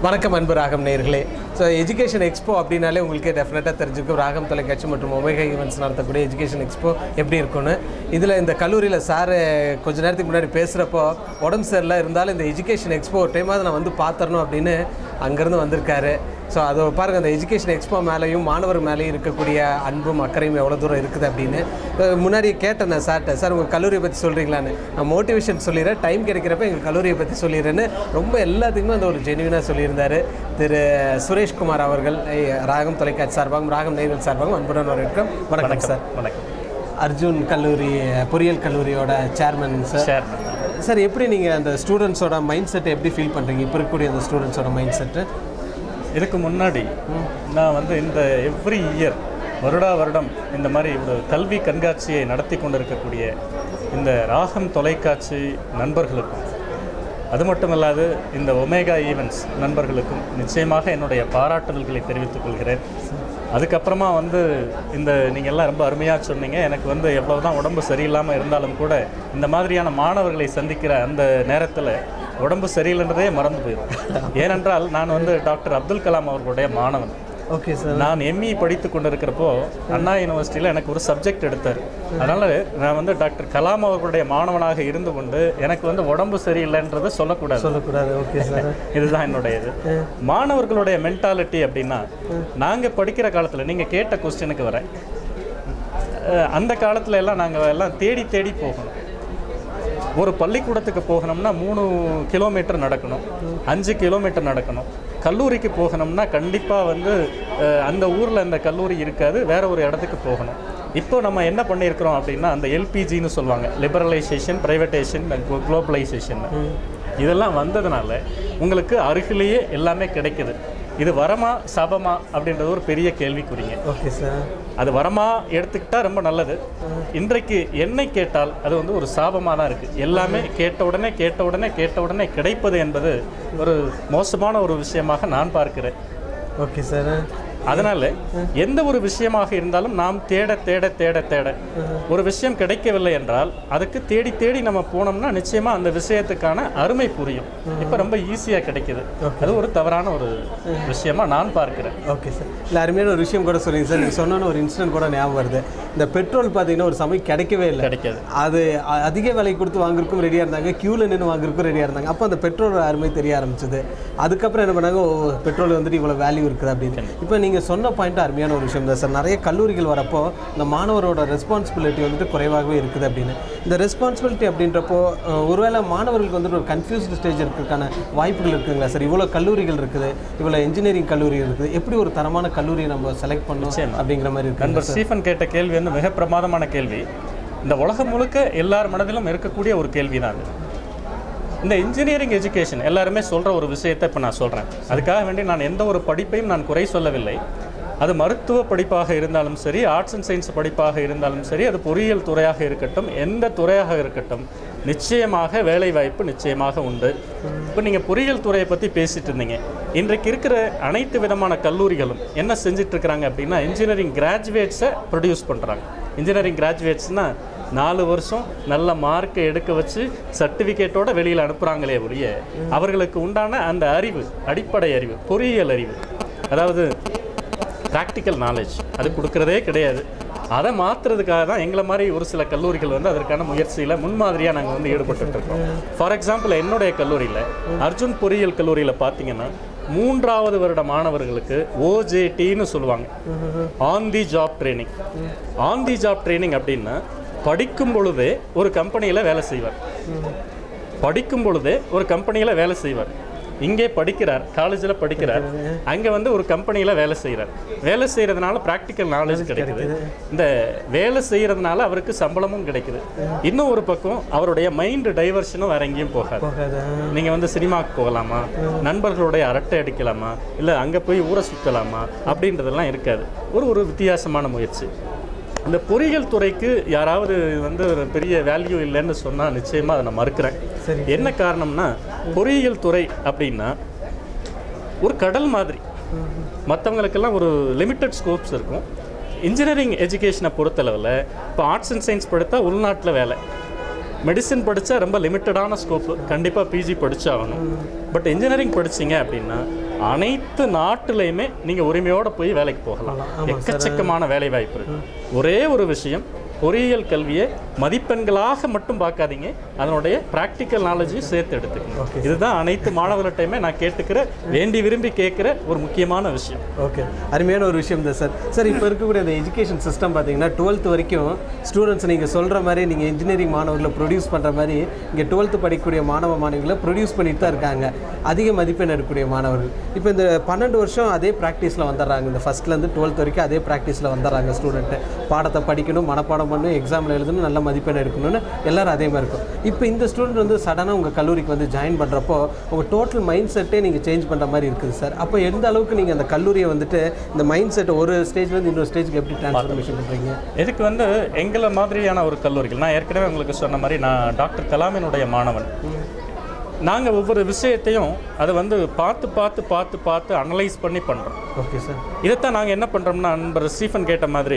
வணக்கம் அன்பு ராகம் நேர்களே ஸோ எஜுகேஷன் எக்ஸ்போ அப்படின்னாலே உங்களுக்கு டெஃபினட்டாக தெரிஞ்சுக்கும் ராகம் தொலைக்காட்சி மற்றும் ஒமேகா ஈவெண்ட்ஸ் நடத்தக்கூடிய எஜுகேஷன் எக்ஸ்போ எப்படி இருக்கும்னு இதில் இந்த கல்லூரியில் சார் கொஞ்ச நேரத்துக்கு முன்னாடி பேசுகிறப்போ உடம்பு சரியில்லை இருந்தாலும் இந்த எஜுகேஷன் எக்ஸ்போ ஒரு டைமாவது நான் வந்து பார்த்துடணும் அப்படின்னு அங்கேருந்து வந்திருக்காரு ஸோ அதை பாருங்கள் அந்த எஜுகேஷன் எக்ஸ்போ மேலேயும் மாணவர் மேலேயும் இருக்கக்கூடிய அன்பும் அக்கறையும் எவ்வளோ தூரம் இருக்குது அப்படின்னு அஹ் முன்னாடி கேட்டேன் நான் சார்கிட்ட சார் உங்கள் கல்லூரியை பற்றி சொல்கிறீங்களான்னு நான் மோட்டிவேஷன் சொல்லிடுறேன் டைம் கிடைக்கிறப்ப எங்கள் கல்லூரியை பற்றி சொல்லிடுறேன்னு ரொம்ப எல்லாத்துக்குமே அந்த ஒரு ஜெனுவினாக சொல்லியிருந்தார் திரு சுரேஷ்குமார் அவர்கள் ஐ- ராகம் தொலைக்காட்சி சார்பாகவும் ராகம் நெய்வல் சார்பாகவும் அன்புடன் வரவேற்கும் வணக்கம் சார் வணக்கம் அர்ஜுன் கல்லூரி பொறியியல் கல்லூரியோட சேர்மன் சார் ஷேர் சார் எப்படி நீங்கள் அந்த ஸ்டூடெண்ட்ஸோட மைண்ட் செட்டை எப்படி ஃபீல் பண்ணுறீங்க இப்போ இருக்கக்கூடிய அந்த ஸ்டூடெண்ட்ஸோட மைண்ட் செட்டு இதுக்கு முன்னாடி நான் வந்து இந்த எவ்ரி இயர் வருடா வருடம் இந்த மாதிரி ஒரு கல்வி கண்காட்சியை நடத்தி கொண்டிருக்கக்கூடிய இந்த ராகம் தொலைக்காட்சி நண்பர்களுக்கும் அது மட்டுமல்லாது இந்த ஒமேகா ஈவெண்ட்ஸ் நண்பர்களுக்கும் நிச்சயமாக என்னுடைய பாராட்டுதல்களை தெரிவித்துக் கொள்கிறேன் அதுக்கப்புறமா வந்து இந்த நீங்கள் எல்லாம் ரொம்ப அருமையாக சொன்னீங்க எனக்கு வந்து எவ்வளவு தான் உடம்பு சரியில்லாமல் இருந்தாலும் கூட இந்த மாதிரியான மாணவர்களை சந்திக்கிற அந்த நேரத்தில் உடம்பு சரியில்லைன்றதே மறந்து போயிடும் ஏனென்றால் நான் வந்து டாக்டர் அப்துல் கலாம் அவர்களுடைய மாணவன் ஓகே சார் நான் எம்இ படித்து கொண்டிருக்கிறப்போ அண்ணா யூனிவர்சிட்டியில் எனக்கு ஒரு சப்ஜெக்ட் எடுத்தார் அதனால் நான் வந்து டாக்டர் கலாம் அவர்களுடைய மாணவனாக இருந்து கொண்டு எனக்கு வந்து உடம்பு சரியில்லைன்றதை சொல்லக்கூடாது சொல்லக்கூடாது ஓகே சார் இதுதான் என்னுடைய இது மாணவர்களுடைய மென்டாலிட்டி அப்படின்னா நாங்கள் படிக்கிற காலத்தில் நீங்கள் கேட்ட கொஸ்டினுக்கு வரேன் அஹ் அந்த காலத்துல எல்லாம் நாங்கள் எல்லாம் தேடி தேடி போகணும் ஒரு பள்ளிக்கூடத்துக்கு போகணும்னா மூணு கிலோமீட்டர் நடக்கணும் அஞ்சு கிலோமீட்டர் நடக்கணும் கல்லூரிக்கு போகணும்னா கண்டிப்பாக வந்து அஹ், அந்த ஊரில் அந்த கல்லூரி இருக்காது வேற ஒரு இடத்துக்கு போகணும் இப்போ நம்ம என்ன பண்ணியிருக்கிறோம் அப்படின்னா அந்த எல்பிஜின்னு சொல்லுவாங்க லிபரலைசேஷன் ப்ரைவேட்டேஷன் குளோபலைசேஷன் இதெல்லாம் வந்ததுனால உங்களுக்கு அருகிலேயே எல்லாமே கிடைக்குது இது வரமா சாபமா அப்படின்றது ஒரு பெரிய கேள்விக்குறிங்க ஓகே சார் அது வரமா எடுத்துக்கிட்டா ரொம்ப நல்லது இன்றைக்கு என்னை கேட்டால் அது வந்து ஒரு சாபமாக தான் இருக்குது எல்லாமே கேட்ட உடனே கேட்ட உடனே கேட்ட உடனே கிடைப்பது என்பது ஒரு மோசமான ஒரு விஷயமாக நான் பார்க்கிறேன் ஓகே சார் அதனால எந்த ஒரு விஷயமாக இருந்தாலும் நாம் தேட தேட தேட தேட ஒரு விஷயம் கிடைக்கவில்லை என்றால் அதுக்கு தேடி தேடி நம்ம போனோம்னா நிச்சயமா அந்த விஷயத்துக்கான அருமை புரியும் இப்போ ரொம்ப ஈஸியாக கிடைக்குது அது ஒரு தவறான ஒரு விஷயமா நான் பார்க்கிறேன் ஓகே சார் இல்லை அருமையான ஒரு விஷயம் கூட சொல்லுங்க சார் நீங்கள் சொன்னோன்னு ஒரு இன்சிடென்ட் கூட ஞாபகம் வருது இந்த பெட்ரோல் பார்த்தீங்கன்னா ஒரு சமயம் கிடைக்கவே இல்லை கிடைக்காது அது அ- அதிக விலை கொடுத்து வாங்குறதுக்கும் ரெடியாக இருந்தாங்க க்யூவில் நின்று வாங்குறதுக்கும் ரெடியாக இருந்தாங்க அப்போ அந்த பெட்ரோல் அருமை தெரிய ஆரம்பிச்சது அதுக்கப்புறம் என்ன பண்ணாங்க ஓ பெட்ரோல் வந்துட்டு இவ்வளோ வேல்யூ இருக்குது அப்படின்னு இப்போ நீங்கள் சொன்ன பாயிண்ட் அருமையான ஒரு விஷயம் தான் சார் நிறைய கல்லூரிகள் வரப்போ இந்த மாணவரோட ரெஸ்பான்சிபிலிட்டி வந்துட்டு குறைவாகவே இருக்குது அப்படின்னு இந்த ரெஸ்பான்சிபிலிட்டி அப்படின்றப்போ அஹ், ஒருவேளை மாணவர்களுக்கு வந்துட்டு ஒரு கன்ஃபியூஸ்டு ஸ்டேஜ் இருக்கிறதுக்கான வாய்ப்புகள் இருக்குங்களா சார் இவ்வளோ கல்லூரிகள் இருக்குது இவ்வளோ இன்ஜினியரிங் கல்லூரி இருக்குது எப்படி ஒரு தரமான கல்லூரியை நம்ம செலக்ட் பண்ணணும் நிச்சயமா. அப்படிங்கிற மாதிரி இருக்கு நண்பர் ஸ்டீஃபன் கேட்ட கேள்வி வந்து மிக பிரமாதமான கேள்வி இந்த உலகம் முழுக்க எல்லார் மனதிலும் இருக்கக்கூடிய ஒரு கேள்வி தான் அது இந்த இன்ஜினியரிங் எஜுகேஷன் எல்லாருமே சொல்கிற ஒரு விஷயத்தை இப்போ நான் சொல்கிறேன் அதுக்காக வேண்டி நான் எந்த ஒரு படிப்பையும் நான் குறை சொல்லவில்லை அது மருத்துவ படிப்பாக இருந்தாலும் சரி ஆர்ட்ஸ் அண்ட் சயின்ஸ் படிப்பாக இருந்தாலும் சரி அது பொறியியல் துறையாக இருக்கட்டும் எந்த துறையாக இருக்கட்டும் நிச்சயமாக வேலை வாய்ப்பு நிச்சயமாக உண்டு இப்போ நீங்கள் பொறியியல் துறையை பற்றி பேசிட்டு இருந்தீங்க இன்றைக்கு இருக்கிற அனைத்து விதமான கல்லூரிகளும் என்ன செஞ்சுட்டு இருக்கிறாங்க அப்படின்னா இன்ஜினியரிங் கிராஜுவேட்ஸை ப்ரொடியூஸ் பண்ணுறாங்க இன்ஜினியரிங் கிராஜுவேட்ஸ்னால் நாலு வருஷம் நல்ல மார்க்கை எடுக்க வச்சு சர்டிஃபிகேட்டோட வெளியில் அனுப்புகிறாங்களே ஒழிய அவர்களுக்கு உண்டான அந்த அறிவு அடிப்படை அறிவு பொறியியல் அறிவு அதாவது ப்ராக்டிக்கல் நாலேஜ் அது கொடுக்கறதே கிடையாது அதை மாற்றுறதுக்காக தான் எங்களை மாதிரி ஒரு சில கல்லூரிகள் வந்து அதற்கான முயற்சியில் முன்மாதிரியாக நாங்கள் வந்து ஈடுபட்டு இருக்கோம் ஃபார் எக்ஸாம்பிள் என்னுடைய கல்லூரியில் அர்ஜுன் பொறியியல் கல்லூரியில் பார்த்தீங்கன்னா மூன்றாவது வருட மாணவர்களுக்கு ஓஜேடின்னு சொல்லுவாங்க on the job training on the job training அப்படின்னா படிக்கும் பொழுதே ஒரு கம்பெனியில் வேலை செய்வார் படிக்கும் பொழுதே ஒரு கம்பெனியில் வேலை செய்வார் இங்கே படிக்கிறார் காலேஜில் படிக்கிறார் அங்கே வந்து ஒரு கம்பெனியில் வேலை செய்கிறார் வேலை செய்கிறதுனால ப்ராக்டிக்கல் நாலேஜ் கிடைக்குது இந்த வேலை செய்கிறதுனால அவருக்கு சம்பளமும் கிடைக்குது இன்னும் ஒரு பக்கம் அவருடைய மைண்ட் டைவர்ஷனும் வேற எங்கேயும் போகாது போகாது நீங்கள் வந்து சினிமாவுக்கு போகலாமா நண்பர்களுடைய அரட்டை அடிக்கலாமா இல்லை அங்கே போய் ஊரை சுற்றலாமா அப்படின்றதெல்லாம் இருக்காது ஒரு ஒரு வித்தியாசமான முயற்சி இந்த பொறியியல் துறைக்கு யாராவது வந்து ஒரு பெரிய வேல்யூ இல்லைன்னு சொன்னால் நிச்சயமாக அதை நான் மறுக்கிறேன் சரி. என்ன காரணம்னா பொறியியல் துறை அப்படின்னா ஒரு கடல் மாதிரி மற்றவங்களுக்கெல்லாம் ஒரு லிமிட்டட் ஸ்கோப்ஸ் இருக்கும் இன்ஜினியரிங் எஜுகேஷனை பொறுத்தளவில் இப்போ ஆர்ட்ஸ் அண்ட் சயின்ஸ் படித்தா உள்நாட்டில் வேலை மெடிசின் படித்தா ரொம்ப லிமிட்டடான ஸ்கோப்பு கண்டிப்பாக பிஜி படிச்சாகணும் பட் இன்ஜினியரிங் படிச்சீங்க அப்படின்னா அனைத்து நாட்டிலையுமே நீங்கள் உரிமையோட போய் வேலைக்கு போகலாம் எக்கச்சக்கமான வேலை வாய்ப்பு இருக்கு ஒரே ஒரு விஷயம் பொறியியல் கல்வியை மதிப்பெண்களாக மட்டும் பார்க்காதீங்க அதனுடைய ப்ராக்டிக்கல் நாலேஜையும் சேர்த்து எடுத்துக்கணும் இதுதான் அனைத்து மாணவர்கள்ட்டையுமே நான் கேட்டுக்கிற வேண்டி விரும்பி கேட்குற ஒரு முக்கியமான விஷயம் ஓகே அருமையான ஒரு விஷயம் தான் சார் சார் இப்போ இருக்கக்கூடிய அந்த எஜுகேஷன் சிஸ்டம் பார்த்தீங்கன்னா டுவெல்த் வரைக்கும் ஸ்டூடெண்ட்ஸ் நீங்கள் சொல்கிற மாதிரி நீங்கள் இன்ஜினியரிங் மாணவர்களை ப்ரொடியூஸ் பண்ணுற மாதிரி இங்கே டுவெல்த்து படிக்கக்கூடிய மாணவ மாணவிகளை ப்ரொடியூஸ் பண்ணிட்டு தான் இருக்காங்க அதிக மதிப்பெண் எடுக்கக்கூடிய மாணவர்கள் இப்போ இந்த பன்னெண்டு வருஷம் அதே ப்ராக்டிஸில் வந்துடுறாங்க இந்த ஃபஸ்ட்லேருந்து டுவெல்த் வரைக்கும் அதே ப்ராக்டிஸில் வந்துடுறாங்க ஸ்டூடெண்ட்டு பாடத்தை படிக்கணும் மனப்பாடம் பண்ணணும் எக்ஸாமில் எழுதணும் நல்ல மதிப்பெண் எடுக்கணும்னு எல்லாரும் அதே மாதிரி இருக்கும் இப்போ இந்த ஸ்டூடெண்ட் வந்து சடனாக உங்கள் கல்லூரிக்கு வந்து ஜாயின் பண்ணுறப்போ உங்கள் டோட்டல் மைண்ட் செட்டே நீங்கள் சேஞ்ச் பண்ணுற மாதிரி இருக்குது சார் அப்போ எந்த அளவுக்கு நீங்கள் அந்த கல்லூரியை வந்துட்டு இந்த மைண்ட் செட் ஒரு ஸ்டேஜ்லேருந்து இன்னொரு ஸ்டேஜுக்கு எப்படி ட்ரான்ஸ்ஃபர்மேஷன் பண்ணுறீங்க இதுக்கு வந்து எங்களை மாதிரியான ஒரு கல்லூரிகள் நான் ஏற்கனவே உங்களுக்கு சொன்ன மாதிரி நான் டாக்டர் கலாமினுடைய மாணவன் நாங்கள் ஒவ்வொரு விஷயத்தையும் அதை வந்து பார்த்து பார்த்து பார்த்து பார்த்து அனலைஸ் பண்ணி பண்ணுறோம் ஓகே சார் இதைத்தான் நாங்கள் என்ன பண்ணுறோம்னா நண்பர் ஸ்டீஃபன் கேட்ட மாதிரி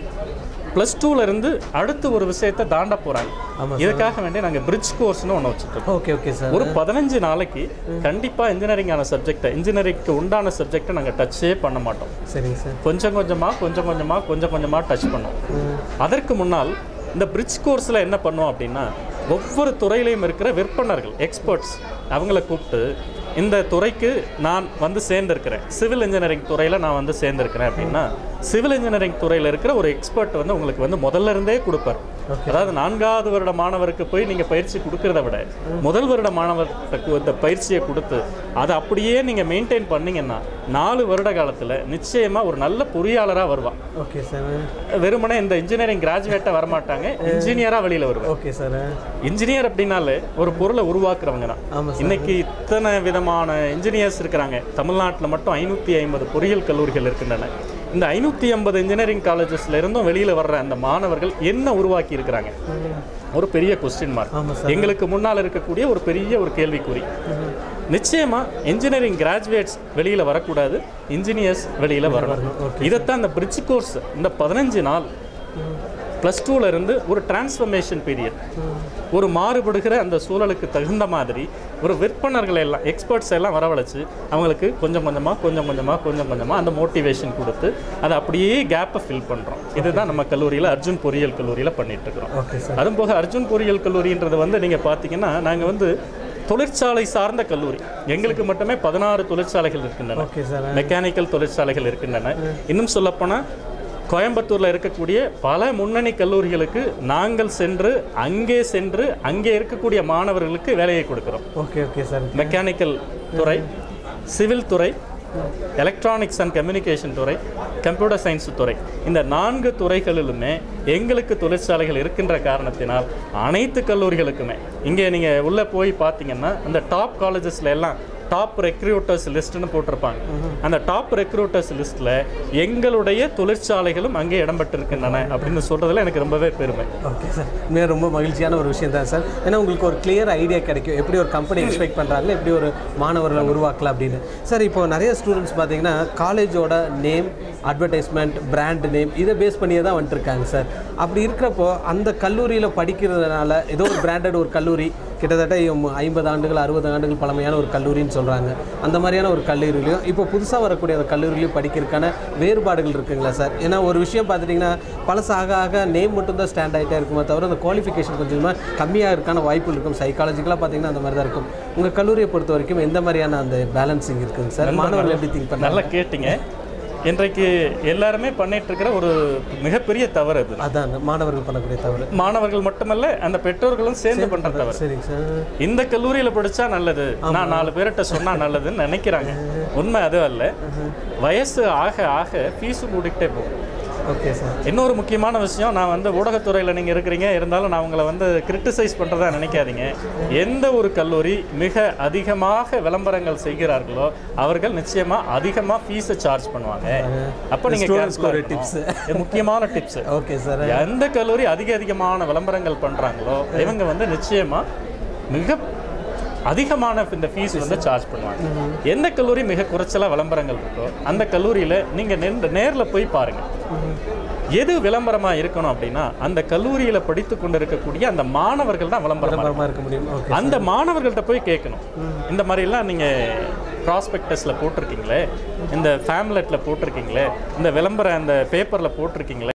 ப்ளஸ் இருந்து அடுத்து ஒரு விஷயத்தை தாண்ட போகிறாங்க ஆமா இதுக்காக வேண்டி நாங்கள் பிரிட்ஜ் கோர்ஸ்னு ஒன்று வச்சுருக்கோம் ஓகே ஓகே சார் ஒரு பதினஞ்சு நாளைக்கு கண்டிப்பாக இன்ஜினியரிங்கான சப்ஜெக்டை இன்ஜினியரிங்க்கு உண்டான சப்ஜெக்டை நாங்கள் டச்சே பண்ண மாட்டோம் சரிங்க சார் கொஞ்சம் கொஞ்சமாக கொஞ்சம் கொஞ்சமாக கொஞ்சம் கொஞ்சமாக டச் பண்ணோம் அதற்கு முன்னால் இந்த பிரிட்ஜ் கோர்ஸில் என்ன பண்ணோம் அப்படின்னா ஒவ்வொரு துறையிலையும் இருக்கிற விற்பனர்கள் எக்ஸ்பர்ட்ஸ் அவங்கள கூப்பிட்டு இந்த துறைக்கு நான் வந்து சேர்ந்திருக்கிறேன் சிவில் இன்ஜினியரிங் துறையில் நான் வந்து சேர்ந்திருக்கிறேன் அப்படின்னா சிவில் இன்ஜினியரிங் துறையில் இருக்கிற ஒரு எக்ஸ்பர்ட் வந்து உங்களுக்கு வந்து முதல்ல இருந்தே கொடுப்பார் அதாவது நான்காவது வருட மாணவருக்கு போய் நீங்கள் பயிற்சி கொடுக்கறத விட முதல் வருட மாணவருக்கு இந்த பயிற்சியை கொடுத்து அதை அப்படியே நீங்கள் மெயின்டைன் பண்ணீங்கன்னா நாலு வருட காலத்தில் நிச்சயமாக ஒரு நல்ல பொறியாளராக வருவான் ஓகே சார் வெறுமனே இந்த இன்ஜினியரிங் கிராஜுவேட்டாக வரமாட்டாங்க இன்ஜினியராக வெளியில் வருவார் ஓகே சார் இன்ஜினியர் அப்படின்னாலே ஒரு பொருளை உருவாக்குறவங்க தான் ஆமாம் சார் இன்னைக்கு இத்தனை விதமான இன்ஜினியர்ஸ் இருக்கிறாங்க தமிழ்நாட்டில் மட்டும் ஐநூற்றி ஐம்பது பொறியியல் கல்லூரிகள் இருக்கின்றன இந்த ஐநூற்றி ஐம்பது இன்ஜினியரிங் காலேஜஸ்ல இருந்தும் வெளியில் வர்ற அந்த மாணவர்கள் என்ன உருவாக்கி இருக்கிறாங்க ஒரு பெரிய கொஸ்டின் மார்க் ஆமாம் சார் எங்களுக்கு முன்னால் இருக்கக்கூடிய ஒரு பெரிய ஒரு கேள்விக்குறி நிச்சயமா இன்ஜினியரிங் கிராஜுவேட்ஸ் வெளியில் வரக்கூடாது இன்ஜினியர்ஸ் வெளியில் வரணும் இதைத்தான் இந்த பிரிட்ஜ் கோர்ஸ் இந்த பதினஞ்சு நாள் ப்ளஸ் இருந்து ஒரு டிரான்ஸ்ஃபர்மேஷன் பீரியட் ஒரு மாறுபடுகிற அந்த சூழலுக்கு தகுந்த மாதிரி ஒரு விற்பனர்களை எல்லாம் எக்ஸ்பர்ட்ஸ் எல்லாம் வரவழைச்சு அவங்களுக்கு கொஞ்சம் கொஞ்சமாக கொஞ்சம் கொஞ்சமாக கொஞ்சம் கொஞ்சமாக அந்த மோட்டிவேஷன் கொடுத்து அதை அப்படியே கேப்பை ஃபில் பண்ணுறோம் இதுதான் நம்ம கல்லூரியில் அர்ஜுன் பொறியியல் கல்லூரியில் பண்ணிட்டு இருக்கிறோம் ஓகே சார் அதுவும் போக அர்ஜுன் பொறியியல் கல்லூரின்றது வந்து நீங்கள் பார்த்தீங்கன்னா நாங்கள் வந்து தொழிற்சாலை சார்ந்த கல்லூரி எங்களுக்கு மட்டுமே பதினாறு தொழிற்சாலைகள் இருக்கின்றன ஓகே சார் மெக்கானிக்கல் தொழிற்சாலைகள் இருக்கின்றன இன்னும் சொல்லப்போனால் கோயம்புத்தூரில் இருக்கக்கூடிய பல முன்னணி கல்லூரிகளுக்கு நாங்கள் சென்று அங்கே சென்று அங்கே இருக்கக்கூடிய மாணவர்களுக்கு வேலையை கொடுக்கிறோம் ஓகே ஓகே சார் மெக்கானிக்கல் துறை சிவில் துறை எலக்ட்ரானிக்ஸ் அண்ட் கம்யூனிகேஷன் துறை கம்ப்யூட்டர் சயின்ஸ் துறை இந்த நான்கு துறைகளிலுமே எங்களுக்கு தொழிற்சாலைகள் இருக்கின்ற காரணத்தினால் அனைத்து கல்லூரிகளுக்குமே இங்கே நீங்கள் உள்ளே போய் பார்த்தீங்கன்னா அந்த டாப் காலேஜஸ்ல எல்லாம் டாப் ரெக்ரூட்டர்ஸ் லிஸ்ட்னு போட்டிருப்பாங்க அந்த டாப் ரெக்ரூட்டர்ஸ் லிஸ்ட்டில் எங்களுடைய தொழிற்சாலைகளும் அங்கே இடம்பெற்றிருக்கின்றன அப்படின்னு சொல்கிறதுல எனக்கு ரொம்பவே பெருமை ஓகே சார் உண்மையாக ரொம்ப மகிழ்ச்சியான ஒரு விஷயம் தான் சார் ஏன்னா உங்களுக்கு ஒரு கிளியர் ஐடியா கிடைக்கும் எப்படி ஒரு கம்பெனி எக்ஸ்பெக்ட் பண்ணுறாங்க எப்படி ஒரு மாணவர்களை உருவாக்கலாம் அப்படின்னு சார் இப்போ நிறைய ஸ்டூடெண்ட்ஸ் பார்த்தீங்கன்னா காலேஜோட நேம் அட்வர்டைஸ்மெண்ட் பிராண்ட் நேம் இதை பேஸ் பண்ணியே தான் வந்துட்டுருக்காங்க சார் அப்படி இருக்கிறப்போ அந்த கல்லூரியில் படிக்கிறதுனால ஏதோ ஒரு பிராண்டட் ஒரு கல்லூரி கிட்டத்தட்ட இம் ஐம்பது ஆண்டுகள் அறுபது ஆண்டுகள் பழமையான ஒரு கல்லூரின்னு சொல்கிறாங்க அந்த மாதிரியான ஒரு கல்லூரிலையும் இப்போ புதுசாக வரக்கூடிய அந்த கல்லூரிலையும் படிக்கிறதுக்கான வேறுபாடுகள் இருக்குங்களா சார் ஏன்னா ஒரு விஷயம் பார்த்துட்டிங்கன்னா பழசாக ஆக நேம் மட்டும்தான் ஸ்டாண்ட் ஆகிட்டே இருக்குமே தவிர அந்த குவாலிஃபிகேஷன் கொஞ்சமாக கம்மியாக இருக்கான வாய்ப்புகள் இருக்கும் சைக்காலஜிக்கலாக பார்த்தீங்கன்னா அந்த மாதிரி தான் இருக்கும் உங்கள் கல்லூரியை பொறுத்த வரைக்கும் எந்த மாதிரியான அந்த பேலன்சிங் இருக்குங்க சார் மாணவர்கள் எப்படி திங்க் பண்ணாங்க நல்லா கேட்டிங்க இன்றைக்கு எல்லாருமே பண்ணிட்டு இருக்கிற ஒரு மிகப்பெரிய தவறு அது அதான் அந்த மாணவர்கள் பண்ணக்கூடிய தவறு மாணவர்கள் மட்டுமல்ல அந்த பெற்றோர்களும் சேர்ந்து பண்ற தவறு சரிங்க சார் இந்த கல்லூரியில படிச்சா நல்லது நான் நாலு பேர்கிட்ட சொன்னா நல்லதுன்னு நினைக்கிறாங்க உண்மை அது அல்ல வயசு ஆக ஆக ஃபீஸும் கூட்டிகிட்டே போகும் ஓகே சார் இன்னொரு முக்கியமான விஷயம் நான் வந்து ஊடகத்துறையில் நீங்கள் இருக்கிறீங்க இருந்தாலும் நான் உங்களை வந்து கிரிட்டிசைஸ் பண்ணுறதா நினைக்காதீங்க எந்த ஒரு கல்லூரி மிக அதிகமாக விளம்பரங்கள் செய்கிறார்களோ அவர்கள் நிச்சயமாக அதிகமாக ஃபீஸை சார்ஜ் பண்ணுவாங்க அப்போ Students க்கு ஒரு நீங்கள் tips. டிப்ஸ் முக்கியமான டிப்ஸ் ஓகே சார் எந்த கல்லூரி அதிக அதிகமான விளம்பரங்கள் பண்ணுறாங்களோ இவங்க வந்து நிச்சயமாக மிக அதிகமான இந்த ஃபீஸ் வந்து சார்ஜ் பண்ணுவாங்க எந்த கல்லூரி மிக குறைச்சலா விளம்பரங்கள் இருக்கோ அந்த கல்லூரியில் நீங்கள் நின்று நேரில் போய் பாருங்கள் எது விளம்பரமாக இருக்கணும் அப்படின்னா அந்த கல்லூரியில் படித்து கொண்டு இருக்கக்கூடிய அந்த மாணவர்கள் தான் விளம்பரமாக விளம்பரமாக இருக்க முடியும் ஓகே அந்த மாணவர்கள்ட்ட போய் கேட்கணும் இந்த மாதிரிலாம் நீங்கள் ப்ராஸ்பெக்டஸில் போட்டிருக்கீங்களே இந்த ஃபேம்லெட்டில் போட்டிருக்கீங்களே இந்த விளம்பரம் அந்த பேப்பரில் போட்டிருக்கீங்களே